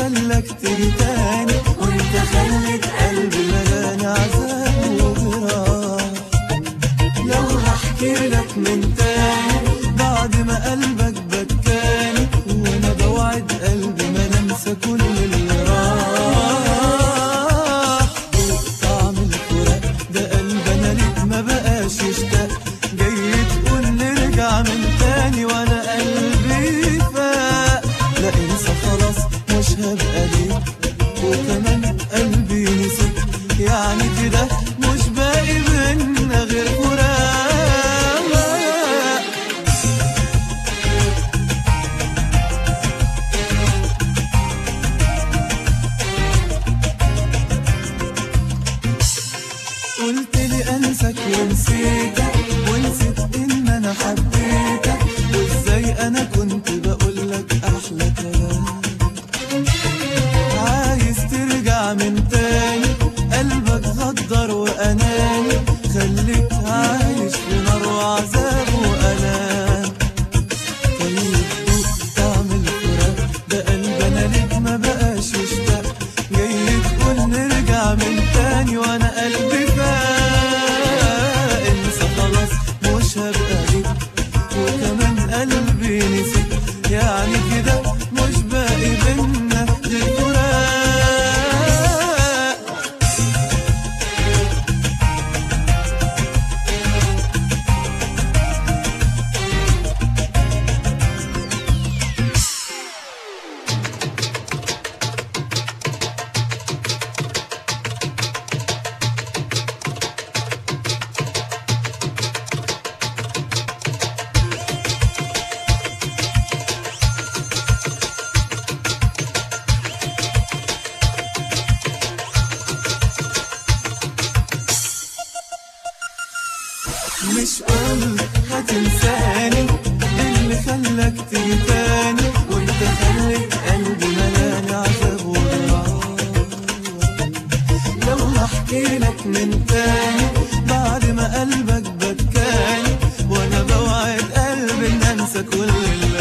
خلاك تيجي تاني وانت خليت قلبي ملاني عذاب وجراح لو هحكي لك من تاني بعد ما قلبك بكاني وانا بوعد قلبي ما ننسى كل اللي راح طعم الفراق ده قلب انا ليك ما بقاش يشتاق جاي تقول نرجع من تاني وانا قلبي فاق لا انسى خلاص مش هبقى ليك وكمان قلبي نسيك يعني كده مش باقي بينا غير فراق قلت لي انساك ونسيتك ونسيت ان انا حبيتك وازاي انا كنت بقول لك احلى كلام عايز ترجع من تاني قلبك غدر واناني خليك عايش في نار وعذاب والام طيب دوق طعم الفراق ده قلب انا ليك ما بقاش يشتاق جاي تقول نرجع من تاني وانا قلبي فاق انسى خلاص مش هبقى ليك وكمان قلبي نسيك يعني كده مش باقي بينا غير فراق مش قلت هتنساني اللي خلاك تيجي تاني وانت خليت قلبي ملاني عذاب وجراح لو هحكي لك من تاني بعد ما قلبك بكاني وانا بوعد قلبي ان انسى كل اللي